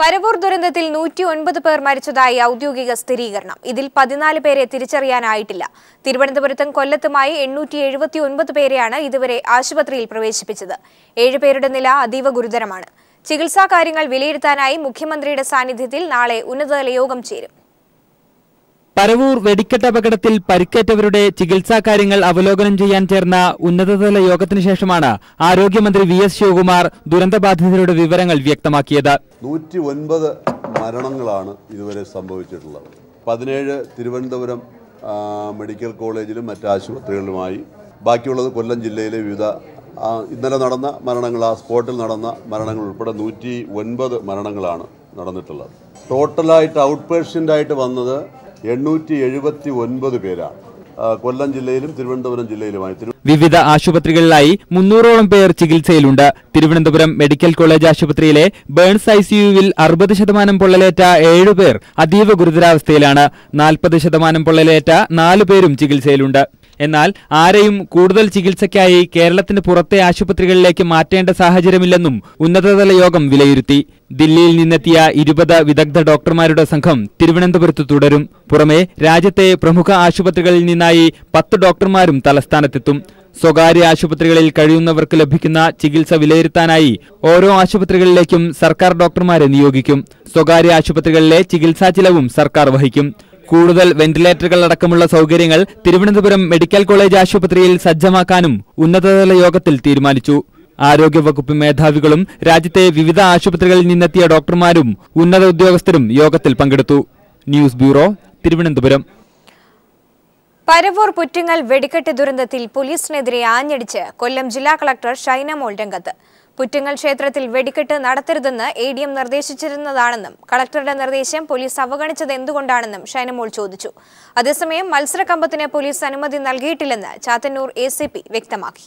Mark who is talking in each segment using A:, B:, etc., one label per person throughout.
A: പരവൂർ ദുരന്തത്തിൽ നൂറ്റി ഒൻപത് പേർ മരിച്ചതായി ഔദ്യോഗിക സ്ഥിരീകരണം ഇതിൽ പതിനാല് പേരെ തിരിച്ചറിയാനായിട്ടില്ല തിരുവനന്തപുരത്തും കൊല്ലത്തുമായി എണ്ണൂറ്റി എഴുപത്തി ഒൻപത് പേരെയാണ് ഇതുവരെ ആശുപത്രിയിൽ പ്രവേശിപ്പിച്ചത് ഏഴുപേരുടെ നില അതീവ ഗുരുതരമാണ് ചികിത്സാ കാര്യങ്ങൾ വിലയിരുത്താനായി മുഖ്യമന്ത്രിയുടെ സാന്നിധ്യത്തിൽ നാളെ ഉന്നതതല യോഗം ചേരും
B: പരവൂർ വെടിക്കെട്ട് അപകടത്തിൽ പരിക്കേറ്റവരുടെ ചികിത്സാ കാര്യങ്ങൾ അവലോകനം ചെയ്യാൻ ചേർന്ന ഉന്നതതല യോഗത്തിന് ശേഷമാണ് ആരോഗ്യമന്ത്രി വി എസ് ശിവകുമാർ ദുരന്തബാധിതരുടെ വിവരങ്ങൾ വ്യക്തമാക്കിയത്
C: നൂറ്റി ഒൻപത് മരണങ്ങളാണ് ഇതുവരെ സംഭവിച്ചിട്ടുള്ളത് പതിനേഴ് തിരുവനന്തപുരം ആ, മെഡിക്കൽ കോളേജിലും മറ്റ് ആശുപത്രികളിലുമായി ബാക്കിയുള്ളത് കൊല്ലം ജില്ലയിലെ വിവിധ ആ, ഇന്നലെ നടന്ന മരണങ്ങൾ ആ സ്പോട്ടിൽ നടന്ന മരണങ്ങൾ ഉൾപ്പെടെ നൂറ്റി ഒൻപത് മരണങ്ങളാണ് നടന്നിട്ടുള്ളത് ടോട്ടലായിട്ട് ഔട്ട് പേഷ്യൻ്റായിട്ട് വന്നത് എണ്ണൂറ്റി എഴുപത്തി ഒൻപത് പേരാണ് ആ, കൊല്ലം ജില്ലയിലും തിരുവനന്തപുരം ജില്ലയിലുമായി തിരു
B: വിവിധ ആശുപത്രികളിലായി മുന്നൂറോളം പേർ ചികിത്സയിലുണ്ട് തിരുവനന്തപുരം മെഡിക്കൽ കോളേജ് ആശുപത്രിയിലെ ബേൺസ് ഐസിയുവിൽ അറുപത് ശതമാനം പൊള്ളലേറ്റ ഏഴുപേർ അതീവ ഗുരുതരാവസ്ഥയിലാണ് നാൽപ്പത് ശതമാനം പൊള്ളലേറ്റ നാലു പേരും ചികിത്സയിലുണ്ട് എന്നാൽ ആരെയും കൂടുതൽ ചികിത്സയ്ക്കായി കേരളത്തിന് പുറത്തെ ആശുപത്രികളിലേക്ക് മാറ്റേണ്ട സാഹചര്യമില്ലെന്നും ഉന്നതതല യോഗം വിലയിരുത്തി ദില്ലിയിൽ നിന്നെത്തിയ ഇരുപത് വിദഗ്ധ ഡോക്ടർമാരുടെ സംഘം തിരുവനന്തപുരത്ത് തുടരും പുറമെ രാജ്യത്തെ പ്രമുഖ ആശുപത്രികളിൽ നിന്നായി പത്ത് ഡോക്ടർമാരും തലസ്ഥാനത്തെത്തും സ്വകാര്യ ആശുപത്രികളിൽ കഴിയുന്നവർക്ക് ലഭിക്കുന്ന ചികിത്സ വിലയിരുത്താനായി ഓരോ ആശുപത്രികളിലേക്കും സർക്കാർ ഡോക്ടർമാരെ നിയോഗിക്കും സ്വകാര്യ ആശുപത്രികളിലെ ചികിത്സാ ചിലവും സർക്കാർ വഹിക്കും കൂടുതൽ വെന്റിലേറ്ററുകൾ അടക്കമുള്ള സൗകര്യങ്ങൾ തിരുവനന്തപുരം മെഡിക്കൽ കോളേജ് ആശുപത്രിയിൽ സജ്ജമാക്കാനും ഉന്നതതല യോഗത്തിൽ തീരുമാനിച്ചു ആരോഗ്യവകുപ്പ് മേധാവികളും രാജ്യത്തെ വിവിധ ആശുപത്രികളിൽ നിന്നെത്തിയ ഡോക്ടർമാരും ഉന്നത ഉദ്യോഗസ്ഥരും യോഗത്തിൽ പങ്കെടുത്തു ന്യൂസ് ബ്യൂറോ തിരുവനന്തപുരം
A: പരവൂർ പുറ്റുങ്ങൽ വെടിക്കെട്ട് ദുരന്തത്തിൽ പോലീസിനെതിരെ ആഞ്ഞടിച്ച് കൊല്ലം ജില്ലാ കളക്ടർ ഷൈന മോൾ രംഗത്ത് പുറ്റുങ്ങൽ ക്ഷേത്രത്തിൽ വെടിക്കെട്ട് നടത്തരുതെന്ന് എ ഡി എം നിർദ്ദേശിച്ചിരുന്നതാണെന്നും കളക്ടറുടെ നിർദ്ദേശം പോലീസ് അവഗണിച്ചത് എന്തുകൊണ്ടാണെന്നും ഷൈനമോൾ ചോദിച്ചു അതേസമയം മത്സരക്കമ്പത്തിന് പോലീസ് അനുമതി നൽകിയിട്ടില്ലെന്ന് ചാത്തന്നൂർ എ വ്യക്തമാക്കി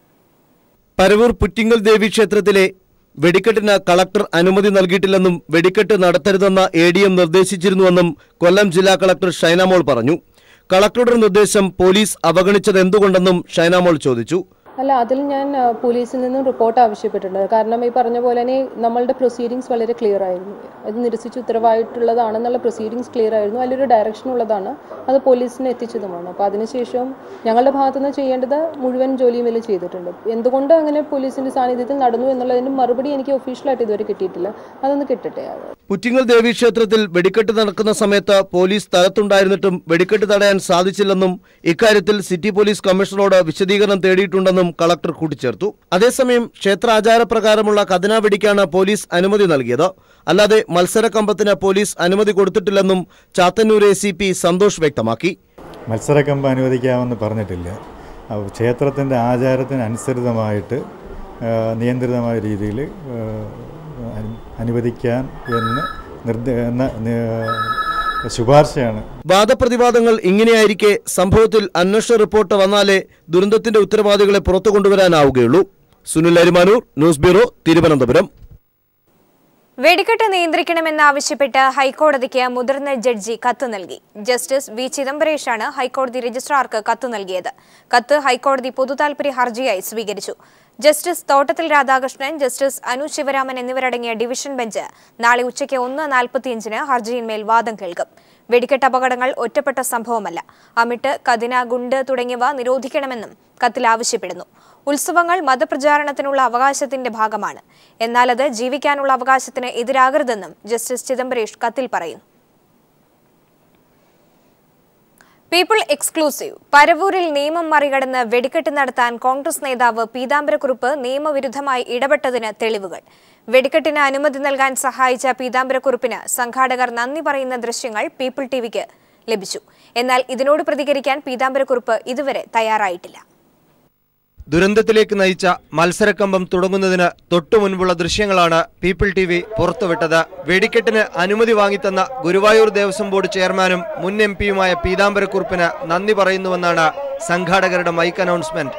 D: പരവൂർ പുറ്റിങ്ങൽ ദേവി ക്ഷേത്രത്തിലെ വെടിക്കെട്ടിന് കളക്ടർ അനുമതി നൽകിയിട്ടില്ലെന്നും വെടിക്കെട്ട് നടത്തരുതെന്ന എ ഡി എം നിർദ്ദേശിച്ചിരുന്നുവെന്നും കൊല്ലം ജില്ലാ കളക്ടർ ഷൈനാമോൾ പറഞ്ഞു കളക്ടറുടെ നിർദ്ദേശം പോലീസ് അവഗണിച്ചത് എന്തുകൊണ്ടെന്നും ഷൈനാമോൾ ചോദിച്ചു
E: അല്ല അതിൽ ഞാൻ ആ, പോലീസിൽ നിന്നും റിപ്പോർട്ട് ആവശ്യപ്പെട്ടിട്ടുണ്ട് കാരണം ഈ പറഞ്ഞ പോലെ തന്നെ നമ്മളുടെ പ്രൊസീഡിങ്സ് വളരെ ക്ലിയർ ആയിരുന്നു അത് നിരസിച്ച് ഉത്തരവായിട്ടുള്ളതാണെന്നുള്ള പ്രൊസീഡിങ്സ് ക്ലിയർ ആയിരുന്നു അതിലൊരു ഡയറക്ഷൻ ഉള്ളതാണ് അത് പോലീസിന് എത്തിച്ചതുമാണ് അപ്പോൾ അതിനുശേഷം ഞങ്ങളുടെ ഭാഗത്തുനിന്ന് ചെയ്യേണ്ടത് മുഴുവൻ ജോലിയും ഇതിൽ ചെയ്തിട്ടുണ്ട് എന്തുകൊണ്ട് അങ്ങനെ പോലീസിന്റെ സാന്നിധ്യത്തിൽ നടന്നു എന്നുള്ളതിന് മറുപടി എനിക്ക് ഒഫീഷ്യലായിട്ട് ഇതുവരെ കിട്ടിയിട്ടില്ല അതൊന്ന് കിട്ടട്ടെ അത്
D: പുറ്റിങ്ങൽ ദേവി ക്ഷേത്രത്തിൽ വെടിക്കെട്ട് നടക്കുന്ന സമയത്ത് പോലീസ് സ്ഥലത്തുണ്ടായിരുന്നിട്ടും വെടിക്കെട്ട് തടയാൻ സാധിച്ചില്ലെന്നും ഇക്കാര്യത്തിൽ സിറ്റി പോലീസ് കമ്മീഷണറോട് വിശദീകരണം തേടിയിട്ടുണ്ടെന്നും കളക്ടർ കൂട്ടിച്ചേർത്തു അതേസമയം ക്ഷേത്രാചാരപ്രകാരമുള്ള കഥന വെടിക്കാണ് പോലീസ് അനുമതി നൽകിയത് അല്ലാതെ മത്സരക്കമ്പത്തിന് പോലീസ് അനുമതി കൊടുത്തിട്ടില്ലെന്നും Chathannoor A C P Santhosh വ്യക്തമാക്കി
F: മത്സരക്കമ്പ് അനുവദിക്കാമെന്ന് പറഞ്ഞിട്ടില്ല അപ്പോൾ ക്ഷേത്രത്തിൻ്റെ ആചാരത്തിനനുസൃതമായിട്ട് ആ, നിയന്ത്രിതമായ രീതിയിൽ ആ, അനു- അനുവദിക്കാൻ എന്ന് നിർദ്ദേ എന്ന നി- ശുപാർശയാണ്
D: വാദപ്രതിവാദങ്ങൾ ഇങ്ങനെയായിരിക്കെ സംഭവത്തിൽ അന്വേഷണ റിപ്പോർട്ട് വന്നാലേ ദുരന്തത്തിന്റെ ഉത്തരവാദികളെ പുറത്തു കൊണ്ടുവരാനാവുകയുള്ളൂ സുനിൽ അരിമാനൂർ ന്യൂസ് ബ്യൂറോ തിരുവനന്തപുരം
A: വെടിക്കെട്ട് നിയന്ത്രിക്കണമെന്നാവശ്യപ്പെട്ട് ഹൈക്കോടതിക്ക് മുതിർന്ന ജഡ്ജി കത്ത് നൽകി ജസ്റ്റിസ് വി ചിദംബരേഷാണ് ഹൈക്കോടതി രജിസ്ട്രാർക്ക് കത്ത് നൽകിയത് കത്ത് ഹൈക്കോടതി പൊതുതാൽപര്യ ഹർജിയായി സ്വീകരിച്ചു ജസ്റ്റിസ് തോട്ടത്തിൽ രാധാകൃഷ്ണൻ ജസ്റ്റിസ് അനു ശിവരാമൻ എന്നിവരടങ്ങിയ ഡിവിഷൻ ബെഞ്ച് നാളെ ഉച്ചയ്ക്ക് ഒന്ന് നാൽപ്പത്തിയഞ്ചിന് ഹർജിയിന്മേൽ വാദം കേൾക്കും വെടിക്കെട്ട് അപകടങ്ങൾ ഒറ്റപ്പെട്ട സംഭവമല്ല അമിട്ട് കതിന ഗുണ്ട് തുടങ്ങിയവ നിരോധിക്കണമെന്നും കത്തിൽ ആവശ്യപ്പെടുന്നു ഉത്സവങ്ങൾ മതപ്രചാരണത്തിനുള്ള അവകാശത്തിന്റെ ഭാഗമാണ് എന്നാൽ അത് ജീവിക്കാനുള്ള അവകാശത്തിന് എതിരാകരുതെന്നും ജസ്റ്റിസ് ചിദംബരേഷ് കത്തിൽ പറയുന്നു പീപ്പിൾ എക്സ്ക്ലൂസീവ് പരവൂരിൽ നിയമം മറികടന്ന് വെടിക്കെട്ട് നടത്താൻ കോൺഗ്രസ് നേതാവ് പീതാംബരക്കുറുപ്പ് നിയമവിരുദ്ധമായി ഇടപെട്ടതിന് തെളിവുകൾ വെടിക്കെട്ടിന് അനുമതി നൽകാൻ സഹായിച്ച പീതാംബരക്കുറുപ്പിന് സംഘാടകർ നന്ദി പറയുന്ന ദൃശ്യങ്ങൾ പീപ്പിൾ ടിവിക്ക് ലഭിച്ചു എന്നാൽ ഇതിനോട് പ്രതികരിക്കാൻ പീതാംബരക്കുറുപ്പ് ഇതുവരെ തയ്യാറായിട്ടില്ല
G: ദുരന്തത്തിലേക്ക് നയിച്ച മത്സരക്കമ്പം തുടങ്ങുന്നതിന് തൊട്ടു മുൻപുള്ള ദൃശ്യങ്ങളാണ് പീപ്പിൾ ടി വി പുറത്തുവിട്ടത് വെടിക്കെട്ടിന് അനുമതി വാങ്ങിത്തന്ന ഗുരുവായൂർ ദേവസ്വം ബോർഡ് ചെയർമാനും മുൻ എം പിയുമായ പീതാംബരക്കുറുപ്പിന് നന്ദി പറയുന്നുവെന്നാണ് സംഘാടകരുടെ മൈക്ക് അനൗൺസ്മെന്റ്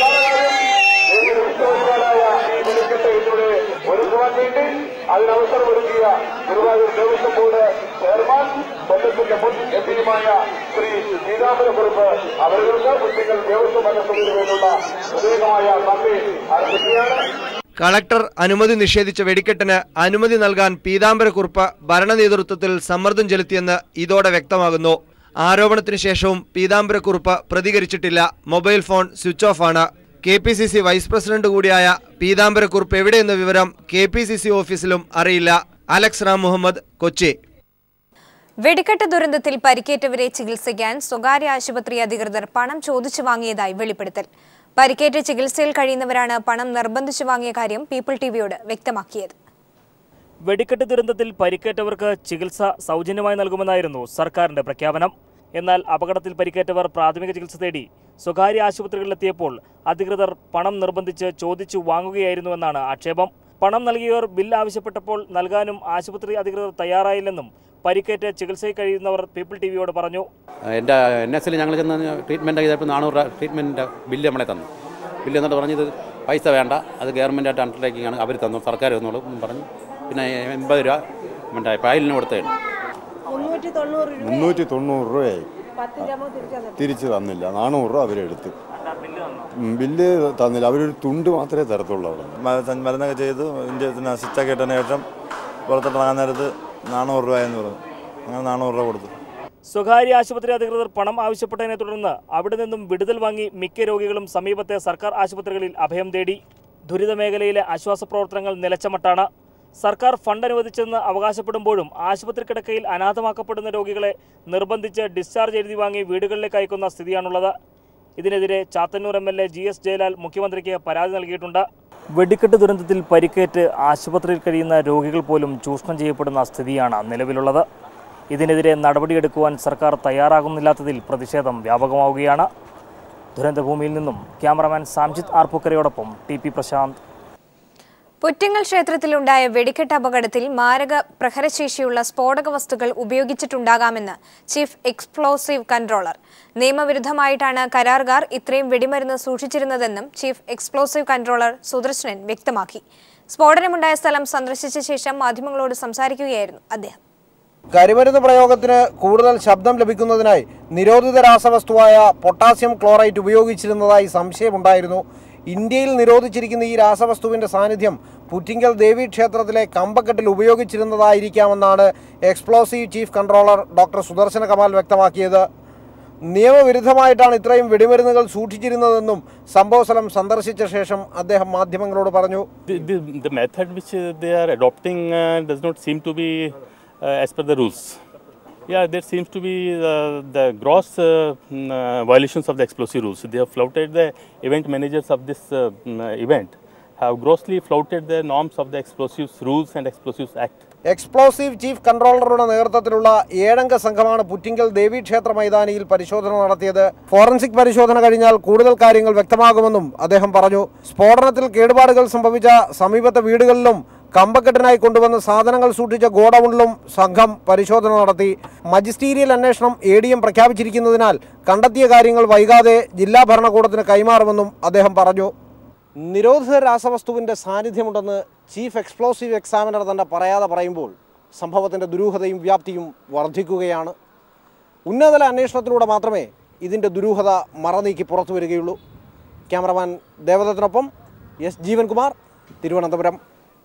H: അതിനവസരം ഒരുക്കിയ ഗുരുവായൂർ ദേവസ്വം ബോർഡ് ചെയർമാൻ കൊല്ലത്തിന്റെ മുൻ എം പിയുമായ ശ്രീ ശ്രീരാമനക്കുറിപ്പ് അവർക്ക് കുട്ടികൾ ദേവസ്വം മനസ്സിന് വേണ്ടിയുള്ള പ്രത്യേകമായ നന്ദി അർപ്പിക്കുകയാണ്
G: കളക്ടർ അനുമതി നിഷേധിച്ച വെടിക്കെട്ടിന് അനുമതി നൽകാൻ പീതാംബരക്കുറുപ്പ് ഭരണ നേതൃത്വത്തിൽ സമ്മർദ്ദം ചെലുത്തിയെന്ന് ഇതോടെ വ്യക്തമാകുന്നു ആരോപണത്തിന് ശേഷവും പീതാംബരക്കുറുപ്പ് പ്രതികരിച്ചിട്ടില്ല മൊബൈൽ ഫോൺ സ്വിച്ച് ഓഫ് ആണ് K P C C vice president കൂടിയായ പീതാംബരക്കുറുപ്പ് എവിടെയെന്ന വിവരം കെ പി സി സി ഓഫീസിലും അറിയില്ല അലക്സ് റാം മുഹമ്മദ് കൊച്ചി
A: വെടിക്കെട്ട് ദുരന്തത്തിൽ പരിക്കേറ്റവരെ ചികിത്സിക്കാൻ സ്വകാര്യ ആശുപത്രി അധികൃതർ പണം ചോദിച്ചു വാങ്ങിയതായി വെളിപ്പെടുത്തൽ പരിക്കേറ്റ് ചികിത്സയിൽ കഴിയുന്നവരാണ് പണം നിർബന്ധിച്ചു വാങ്ങിയ കാര്യം പീപ്പിൾ ടിവിയോട് വ്യക്തമാക്കിയത്
I: വെടിക്കെട്ട് ദുരന്തത്തിൽ പരിക്കേറ്റവർക്ക് ചികിത്സ സൗജന്യമായി നൽകുമെന്നായിരുന്നു സർക്കാരിന്റെ പ്രഖ്യാപനം എന്നാൽ അപകടത്തിൽ പരിക്കേറ്റവർ പ്രാഥമിക ചികിത്സ തേടി സ്വകാര്യ ആശുപത്രികളിലെത്തിയപ്പോൾ അധികൃതർ പണം നിർബന്ധിച്ച് ചോദിച്ചു വാങ്ങുകയായിരുന്നുവെന്നാണ് ആക്ഷേപം പണം നൽകിയവർ ബിൽ ആവശ്യപ്പെട്ടപ്പോൾ നൽകാനും ആശുപത്രി അധികൃതർ തയ്യാറായില്ലെന്നും പരിക്കേറ്റ് ചികിത്സയിൽ കഴിയുന്നവർ പീപ്പിൾ ടിവിയോട് പറഞ്ഞു
J: എൻ്റെ എൻ എസ് ഞങ്ങൾ ചെന്ന് ട്രീറ്റ്മെൻറ്റ് ചെയ്തപ്പോൾ നാനൂറ് രൂപ ട്രീറ്റ്മെൻറ്റിൻ്റെ ബില്ല് നമ്മളെ തന്നു ബില്ല് എന്നിട്ട് പറഞ്ഞത് പൈസ വേണ്ട അത് ഗവൺമെൻറ്റായിട്ട് അണ്ടർടേക്കിംഗ് ആണ് അവർ തന്നു സർക്കാർ തന്നോളൂ എന്നും പറഞ്ഞു പിന്നെ എൺപത് രൂപ മറ്റേ പായലിന് കൊടുത്തതാണ്
K: മുന്നൂറ്റി തൊണ്ണൂറ് രൂപ
L: മുന്നൂറ്റി തൊണ്ണൂറ് രൂപയായി
K: പത്ത് രൂപ തിരിച്ചു തന്നിട്ട്
L: തിരിച്ച് തന്നില്ല നാനൂറ് രൂപ അവരെടുത്തു ഉം, ബില്ല് തന്നില്ല അവരൊരു തുണ്ട് മാത്രമേ തരത്തുള്ളൂ അവിടെ
M: മരുന്നൊക്കെ ചെയ്തു ഇന്ത്യ സ്വിച്ചൊക്കെ ഇട്ടതിന് ശേഷം പുറത്തിറങ്ങാൻ നേരത്ത് നാനൂറ് രൂപ എന്ന് പറഞ്ഞു അങ്ങനെ നാനൂറ് രൂപ കൊടുത്തു
I: സ്വകാര്യ ആശുപത്രി അധികൃതർ പണം ആവശ്യപ്പെട്ടതിനെ തുടർന്ന് അവിടെ നിന്നും വിടുതൽ വാങ്ങി മിക്ക രോഗികളും സമീപത്തെ സർക്കാർ ആശുപത്രികളിൽ അഭയം തേടി ദുരിത മേഖലയിലെ ആശ്വാസ പ്രവർത്തനങ്ങൾ നിലച്ചമട്ടാണ് സർക്കാർ ഫണ്ട് അനുവദിച്ചെന്ന് അവകാശപ്പെടുമ്പോഴും ആശുപത്രി കിടക്കയിൽ അനാഥമാക്കപ്പെടുന്ന രോഗികളെ നിർബന്ധിച്ച് ഡിസ്ചാർജ് എഴുതി വാങ്ങി വീടുകളിലേക്ക് അയക്കുന്ന സ്ഥിതിയാണുള്ളത് ഇതിനെതിരെ Chathannoor M L A G S Jayalal മുഖ്യമന്ത്രിക്ക് പരാതി നൽകിയിട്ടുണ്ട് വെടിക്കെട്ട് ദുരന്തത്തിൽ പരിക്കേറ്റ് ആശുപത്രിയിൽ കഴിയുന്ന രോഗികൾ പോലും ചൂഷണം ചെയ്യപ്പെടുന്ന സ്ഥിതിയാണ് നിലവിലുള്ളത് ഇതിനെതിരെ നടപടിയെടുക്കുവാൻ സർക്കാർ തയ്യാറാകുന്നില്ലാത്തതിൽ പ്രതിഷേധം വ്യാപകമാവുകയാണ് ദുരന്തഭൂമിയിൽ നിന്നും ക്യാമറമാൻ സാംജിത് ആർപ്പുക്കരയോടൊപ്പം ടി പി പ്രശാന്ത്
A: പുറ്റിങ്ങൽ ക്ഷേത്രത്തിലുണ്ടായ വെടിക്കെട്ട് അപകടത്തിൽ മാരക പ്രഹരശേഷിയുള്ള സ്ഫോടക വസ്തുക്കൾ ഉപയോഗിച്ചിട്ടുണ്ടാകാമെന്ന് ചീഫ് എക്സ്പ്ലോസീവ് കൺട്രോളർ നിയമവിരുദ്ധമായിട്ടാണ് കരാറുകാർ ഇത്രയും വെടിമരുന്ന് സൂക്ഷിച്ചിരുന്നതെന്നും ചീഫ് എക്സ്പ്ലോസീവ് കൺട്രോളർ സുദർശനൻ വ്യക്തമാക്കി സ്ഫോടനമുണ്ടായ സ്ഥലം സന്ദർശിച്ച ശേഷം മാധ്യമങ്ങളോട് സംസാരിക്കുകയായിരുന്നു അദ്ദേഹം
N: കരിമരുന്ന് പ്രയോഗത്തിന് കൂടുതൽ ശബ്ദം ലഭിക്കുന്നതിനായി നിരോധിത രാസവസ്തുവായ പൊട്ടാസ്യം ക്ലോറൈറ്റ് ഉപയോഗിച്ചിരുന്നതായി സംശയമുണ്ടായിരുന്നു ഇന്ത്യയിൽ നിരോധിച്ചിരിക്കുന്ന ഈ രാസവസ്തുവിന്റെ സാന്നിധ്യം പുറ്റിങ്കൽ ദേവി ക്ഷേത്രത്തിലെ കമ്പക്കെട്ടിൽ ഉപയോഗിച്ചിരുന്നതായിരിക്കാമെന്നാണ് explosive chief controller doctor Sudarsana Kamal വ്യക്തമാക്കിയത് നിയമവിരുദ്ധമായിട്ടാണ് ഇത്രയും വെടിമരുന്നുകൾ സൂക്ഷിച്ചിരുന്നതെന്നും സംഭവസ്ഥലം സന്ദർശിച്ച ശേഷം അദ്ദേഹം മാധ്യമങ്ങളോട് പറഞ്ഞു
O: The, the, the method which uh, they are adopting uh, does not seem to be uh, as per the rules. Yeah, there seems to be uh, the gross uh, mm, uh, violations of the explosive rules. They have flouted the event managers of this uh, mm, uh, event, have grossly flouted the norms of the explosives rules and explosives act.
N: Explosive chief കൺട്രോളറുടെ നേതൃത്വത്തിലുള്ള ഏഴംഗ സംഘമാണ് പുറ്റിങ്കൽ ദേവീക്ഷേത്ര മൈതാനിയിൽ പരിശോധന നടത്തിയത് forensic പരിശോധന കഴിഞ്ഞാൽ കൂടുതൽ കാര്യങ്ങൾ വ്യക്തമാകുമെന്നും അദ്ദേഹം പറഞ്ഞു സ്ഫോടനത്തിൽ കേടുപാടുകൾ സംഭവിച്ച സമീപത്തെ വീടുകളിലും കമ്പക്കെട്ടിനായി കൊണ്ടുവന്ന സാധനങ്ങൾ സൂക്ഷിച്ച ഗോഡൌണിലും സംഘം പരിശോധന നടത്തി മജിസ്റ്റീരിയൽ അന്വേഷണം എ ഡി എം പ്രഖ്യാപിച്ചിരിക്കുന്നതിനാൽ കണ്ടെത്തിയ കാര്യങ്ങൾ വൈകാതെ ജില്ലാ ഭരണകൂടത്തിന് കൈമാറുമെന്നും അദ്ദേഹം പറഞ്ഞു നിരോധിത രാസവസ്തുവിൻ്റെ സാന്നിധ്യമുണ്ടെന്ന് ചീഫ് എക്സ്പ്ലോസീവ് എക്സാമിനർ തന്നെ പറയാതെ പറയുമ്പോൾ സംഭവത്തിൻ്റെ ദുരൂഹതയും വ്യാപ്തിയും വർദ്ധിക്കുകയാണ് ഉന്നതതല അന്വേഷണത്തിലൂടെ മാത്രമേ ഇതിൻ്റെ ദുരൂഹത മറനീക്കി പുറത്തു വരികയുള്ളൂ ക്യാമറമാൻ ദേവദത്തിനൊപ്പം എസ് ജീവൻകുമാർ തിരുവനന്തപുരം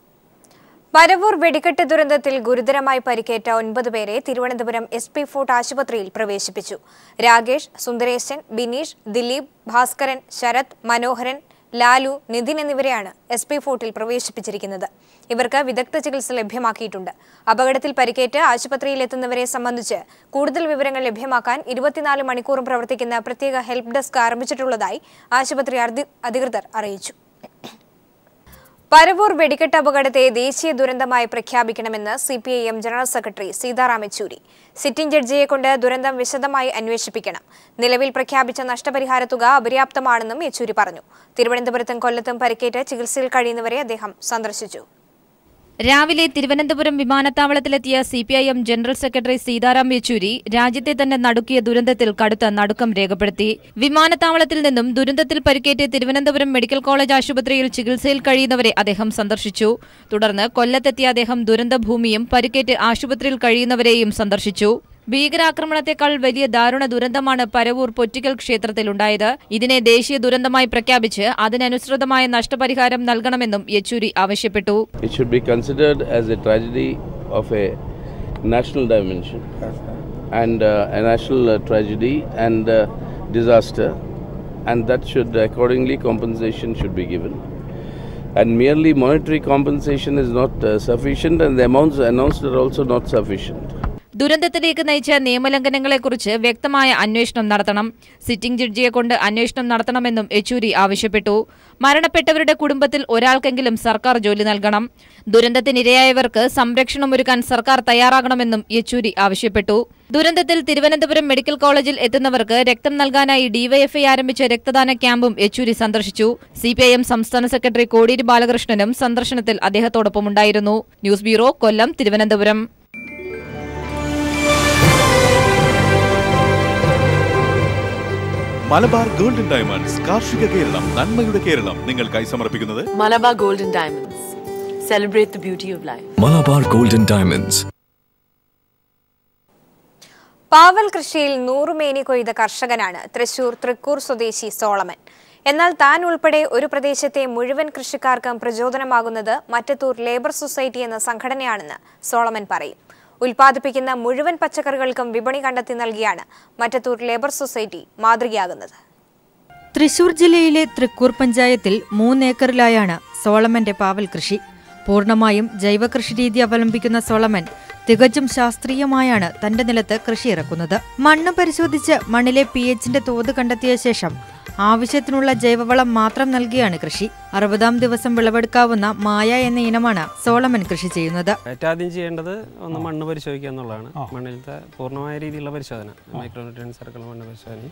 A: പരവൂർ വെടിക്കെട്ട് ദുരന്തത്തിൽ ഗുരുതരമായി പരിക്കേറ്റ ഒൻപത് പേരെ തിരുവനന്തപുരം എസ് പി ഫോർട്ട് ആശുപത്രിയിൽ പ്രവേശിപ്പിച്ചു രാകേഷ് സുന്ദരേശൻ ബിനീഷ് ദിലീപ് ഭാസ്കരൻ ശരത് മനോഹരൻ ലാലു നിതിൻ എന്നിവരെയാണ് എസ് പി ഫോർട്ടിൽ പ്രവേശിപ്പിച്ചിരിക്കുന്നത് ഇവർക്ക് വിദഗ്ധ ചികിത്സ ലഭ്യമാക്കിയിട്ടുണ്ട് അപകടത്തിൽ പരിക്കേറ്റ് ആശുപത്രിയിൽ എത്തുന്നവരെ സംബന്ധിച്ച് കൂടുതൽ വിവരങ്ങൾ ലഭ്യമാക്കാൻ ഇരുപത്തിനാല് മണിക്കൂറും പ്രവർത്തിക്കുന്ന പ്രത്യേക ഹെൽപ്പ് ഡെസ്ക് ആരംഭിച്ചിട്ടുള്ളതായി ആശുപത്രി അധി- അധികൃതർ അറിയിച്ചു പരവൂർ വെടിക്കെട്ട് അപകടത്തെ ദേശീയ ദുരന്തമായി പ്രഖ്യാപിക്കണമെന്ന് C P I M general secretary Sitaram Yechury sitting ജഡ്ജിയെ കൊണ്ട് ദുരന്തം വിശദമായി അന്വേഷിപ്പിക്കണം നിലവിൽ പ്രഖ്യാപിച്ച നഷ്ടപരിഹാര തുക അപര്യാപ്തമാണെന്നും യെച്ചൂരി പറഞ്ഞു തിരുവനന്തപുരത്തും കൊല്ലത്തും പരിക്കേറ്റ് ചികിത്സയിൽ കഴിയുന്നവരെ അദ്ദേഹം സന്ദർശിച്ചു
P: രാവിലെ തിരുവനന്തപുരം വിമാനത്താവളത്തിലെത്തിയ C P I M general secretary Sitaram Yechury രാജ്യത്തെ തന്നെ നടുക്കിയ ദുരന്തത്തിൽ കടുത്ത നടുക്കം രേഖപ്പെടുത്തി വിമാനത്താവളത്തിൽ നിന്നും ദുരന്തത്തിൽ പരിക്കേറ്റ് തിരുവനന്തപുരം മെഡിക്കൽ കോളേജ് ആശുപത്രിയിൽ ചികിത്സയിൽ കഴിയുന്നവരെ അദ്ദേഹം സന്ദർശിച്ചു തുടർന്ന് കൊല്ലത്തെത്തിയ അദ്ദേഹം ദുരന്തഭൂമിയും പരിക്കേറ്റ് ആശുപത്രിയിൽ കഴിയുന്നവരെയും സന്ദർശിച്ചു ഭീകരാക്രമണത്തെക്കാൾ വലിയ ദാരുണ ദുരന്തമാണ് പരവൂർ പൊറ്റിക്കൽ ക്ഷേത്രത്തിലുണ്ടായത് ഇതിനെ ദേശീയ ദുരന്തമായി പ്രഖ്യാപിച്ച് അതിനനുസൃതമായ നഷ്ടപരിഹാരം നൽകണമെന്നും യെച്ചൂരി ആവശ്യപ്പെട്ടു
Q: It should be considered as a tragedy of a national dimension and uh, a national uh, tragedy and uh, disaster, and that should accordingly compensation should be given. And merely monetary compensation is not uh, sufficient, and the amounts announced are also not sufficient.
P: ദുരന്തത്തിലേക്ക് നയിച്ച നിയമലംഘനങ്ങളെക്കുറിച്ച് വ്യക്തമായ അന്വേഷണം നടത്തണം sitting ജഡ്ജിയെ കൊണ്ട് അന്വേഷണം നടത്തണമെന്നും യെച്ചൂരി ആവശ്യപ്പെട്ടു മരണപ്പെട്ടവരുടെ കുടുംബത്തിൽ ഒരാൾക്കെങ്കിലും സർക്കാർ ജോലി നൽകണം ദുരന്തത്തിനിരയായവർക്ക് സംരക്ഷണമൊരുക്കാൻ സർക്കാർ തയ്യാറാകണമെന്നും യെച്ചൂരി ആവശ്യപ്പെട്ടു ദുരന്തത്തിൽ തിരുവനന്തപുരം മെഡിക്കൽ കോളേജിൽ എത്തുന്നവർക്ക് രക്തം നൽകാനായി ഡിവൈഎഫ്ഐ ആരംഭിച്ച രക്തദാന ക്യാമ്പും യെച്ചൂരി സന്ദർശിച്ചു സിപിഐഎം സംസ്ഥാന സെക്രട്ടറി കോടിയേരി ബാലകൃഷ്ണനും സന്ദർശനത്തിൽ അദ്ദേഹത്തോടൊപ്പമുണ്ടായിരുന്നു news bureau Kollam Thiruvananthapuram
R: Malabar golden diamonds കാർഷിക കേരളം നന്മയുടെ കേരളം നിങ്ങൾക്കായി സമർപ്പിക്കുന്നത്
S: Malabar Golden Diamonds. Celebrate the beauty of life.
T: Malabar golden diamonds
A: പാവൽ കൃഷിയിൽ നൂറുമേനി കൊയ്ത കർഷകനാണ് തൃശൂർ തൃക്കൂർ സ്വദേശി സോളമൻ എന്നാൽ താൻ ഉൾപ്പെടെ ഒരു പ്രദേശത്തെ മുഴുവൻ കൃഷിക്കാർക്കും പ്രചോദനമാകുന്നത് മറ്റത്തൂർ ലേബർ സൊസൈറ്റി എന്ന സംഘടനയാണെന്ന് സോളമൻ പറയും ഉൽപ്പാദിപ്പിക്കുന്ന മുഴുവൻ പച്ചക്കറികൾക്കും വിപണി കണ്ടെത്തി നൽകിയാണ് മറ്റത്തൂർ ലേബർ സൊസൈറ്റി മാതൃകയാകുന്നത്
U: തൃശൂർ ജില്ലയിലെ തൃക്കൂർ പഞ്ചായത്തിൽ മൂന്നേക്കറിലായാണ് സോളമന്റെ പാവൽ കൃഷി പൂർണ്ണമായും ജൈവ കൃഷി രീതി അവലംബിക്കുന്ന സോളമൻ തികച്ചും ശാസ്ത്രീയമായാണ് തന്റെ നിലത്ത് കൃഷി ഇറക്കുന്നത് മണ്ണ് പരിശോധിച്ച് മണ്ണിലെ പി എച്ചിന്റെ തോത് കണ്ടെത്തിയ ശേഷം ആവശ്യത്തിനുള്ള ജൈവവളം മാത്രം നൽകിയാണ് കൃഷി അറുപതാം ദിവസം വിളവെടുക്കാവുന്ന മായ എന്ന ഇനമാണ് സോളമൻ കൃഷി ചെയ്യുന്നത്
V: ഏറ്റവും ആദ്യം ചെയ്യേണ്ടത് ഒന്ന് മണ്ണ് പരിശോധിക്കുക എന്നുള്ളതാണ് മണ്ണിലത്തെ പൂർണ്ണമായ രീതിയിലുള്ള പരിശോധന മൈക്രോന്യൂട്രിയൻസ് അടക്കമുള്ള മണ്ണ് പരിശോധന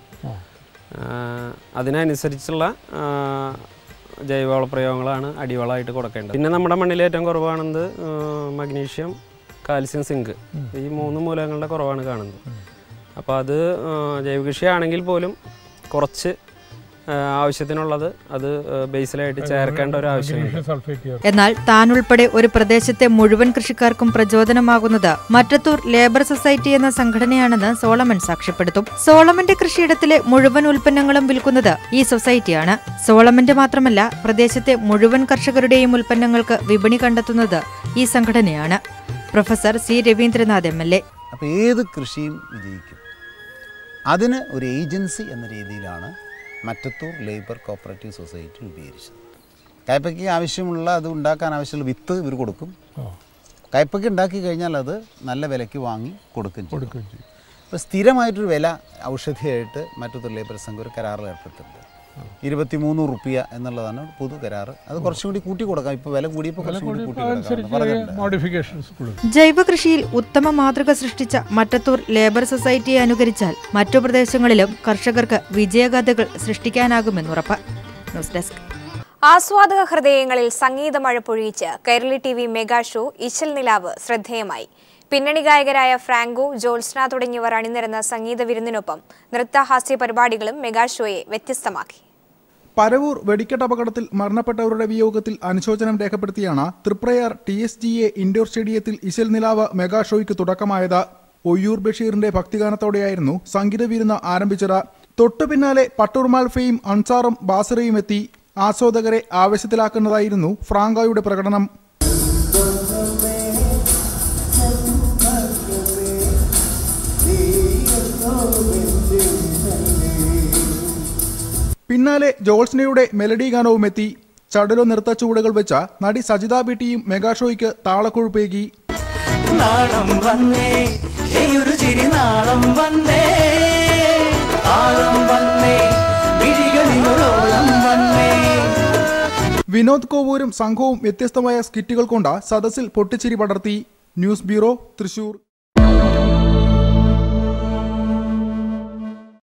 V: ആ, അതിനനുസരിച്ചുള്ള ആ, ജൈവവള പ്രയോഗങ്ങളാണ് അടിവളമായിട്ട് കൊടുക്കേണ്ടത് പിന്നെ നമ്മുടെ മണ്ണിൽ ഏറ്റവും കുറവാണെന്നത് മഗ്നീഷ്യം കാൽസ്യം സിങ്ക് ഈ മൂന്ന് മൂലകങ്ങളുടെ കുറവാണ് കാണുന്നത് അപ്പോൾ അത് ആ, ജൈവകൃഷിയാണെങ്കിൽ പോലും കുറച്ച് ആ, ആവശ്യത്തിനുള്ളത് അത് ആ, ബേസിലായിട്ട് ചേർക്കേണ്ട ഒരു ആവശ്യമുണ്ട്
U: എന്നാൽ താൻ ഉൾപ്പെടെ ഒരു പ്രദേശത്തെ മുഴുവൻ കൃഷിക്കാർക്കും പ്രചോദനമാകുന്നത് മറ്റത്തൂർ ലേബർ സൊസൈറ്റി എന്ന സംഘടനയാണെന്ന് സോളമൻ സാക്ഷ്യപ്പെടുത്തും സോളമന്റെ കൃഷിയിടത്തിലെ മുഴുവൻ ഉൽപ്പന്നങ്ങളും വിൽക്കുന്നത് ഈ സൊസൈറ്റിയാണ് സോളമന്റെ മാത്രമല്ല പ്രദേശത്തെ മുഴുവൻ കർഷകരുടെയും ഉൽപ്പന്നങ്ങൾക്ക് വിപണി കണ്ടെത്തുന്നത് ഈ സംഘടനയാണ് professor C Raveendranath M L A
W: അപ്പോൾ ഏത് കൃഷിയും വിജയിക്കും അതിന് ഒരു ഏജൻസി എന്ന രീതിയിലാണ് മറ്റത്തൂർ ലേബർ കോപ്പറേറ്റീവ് സൊസൈറ്റി രൂപീകരിച്ചത് കയ്പയ്ക്ക് ആവശ്യമുള്ള അത് ഉണ്ടാക്കാൻ ആവശ്യമുള്ള വിത്ത് ഇവർ കൊടുക്കും കയ്പയ്ക്ക് ഉണ്ടാക്കി കഴിഞ്ഞാൽ അത് നല്ല വിലയ്ക്ക് വാങ്ങി കൊടുക്കും ചെയ്യും അപ്പോൾ സ്ഥിരമായിട്ടൊരു വില ഔഷധിയായിട്ട് മറ്റത്തൂർ ലേബർ സംഘം ഒരു കരാറിൽ ഏർപ്പെട്ടിട്ടുണ്ട് ഇരുപത്തിമൂന്ന് റുപ്യ എന്നുള്ളതാണ് പുതു കരാറ് അത് കുറച്ചും കൂടി കൂട്ടി കൊടുക്കാം ഇപ്പോൾ വില കൂടിയപ്പോൾ കുറച്ചും കൂടി കൂട്ടി കൊടുക്കാം പറഞ്ഞിട്ടുണ്ട്
X: മോഡിഫിക്കേഷൻസ്
U: ജൈവ കൃഷിയിൽ ഉത്തമ മാതൃക സൃഷ്ടിച്ച മറ്റത്തൂർ ലേബർ സൊസൈറ്റിയെ അനുകരിച്ചാൽ മറ്റു പ്രദേശങ്ങളിലും കർഷകർക്ക് വിജയഗാഥകൾ സൃഷ്ടിക്കാനാകുമെന്നുറപ്പ് ന്യൂസ് ഡെസ്ക്
A: ആസ്വാദക ഹൃദയങ്ങളിൽ സംഗീതമഴ പൊഴിയിച്ച് Kairali T V mega show Ishal Nilavu ശ്രദ്ധേയമായി പിന്നണി ഗായകരായ ഫ്രാങ്കോ ജോത്സ്ന തുടങ്ങിയവർ അണിനിരന്ന സംഗീത വിരുന്നിനൊപ്പം നൃത്തഹാസ്യ പരിപാടികളും മെഗാ ഷോയെ വ്യത്യസ്തമാക്കി
X: പരവൂർ വെടിക്കെട്ട് അപകടത്തിൽ മരണപ്പെട്ടവരുടെ വിയോഗത്തിൽ അനുശോചനം രേഖപ്പെടുത്തിയാണ് Triprayar T S G A indoor സ്റ്റേഡിയത്തിൽ ഇശൽ നിലാവ് മെഗാ ഷോയ്ക്ക് തുടക്കമായത് ഒയ്യൂർ ബഷീറിന്റെ ഭക്തിഗാനത്തോടെയായിരുന്നു സംഗീത വിരുന്ന് ആരംഭിച്ചത് തൊട്ടു പിന്നാലെ പട്ടൂർമാൽ ഫെയും അൻസാറും ബാസറയും എത്തി ആസ്വാദകരെ ആവേശത്തിലാക്കുന്നതായിരുന്നു ഫ്രാങ്കോയുടെ പ്രകടനം പിന്നാലെ ജോൾസ്നയുടെ മെലഡി ഗാനവും എത്തി ചടലോ നൃത്ത ചുവടുകൾ വെച്ച നടി സജിത ബിട്ടിയും മെഗാഷോയ്ക്ക് താളക്കൊഴുപ്പേകി
Y: നാളം വന്നേ ഒരു ചിരി നാളം വന്നേ ആളം വന്നേ മിഴികളിലൊരോളം വന്നേ
X: വിനോദ് കോവൂരും സംഘവും വ്യത്യസ്തമായ സ്കിറ്റുകൾ കൊണ്ട് സദസ്സിൽ പൊട്ടിച്ചിരി പടർത്തി ന്യൂസ് ബ്യൂറോ തൃശൂർ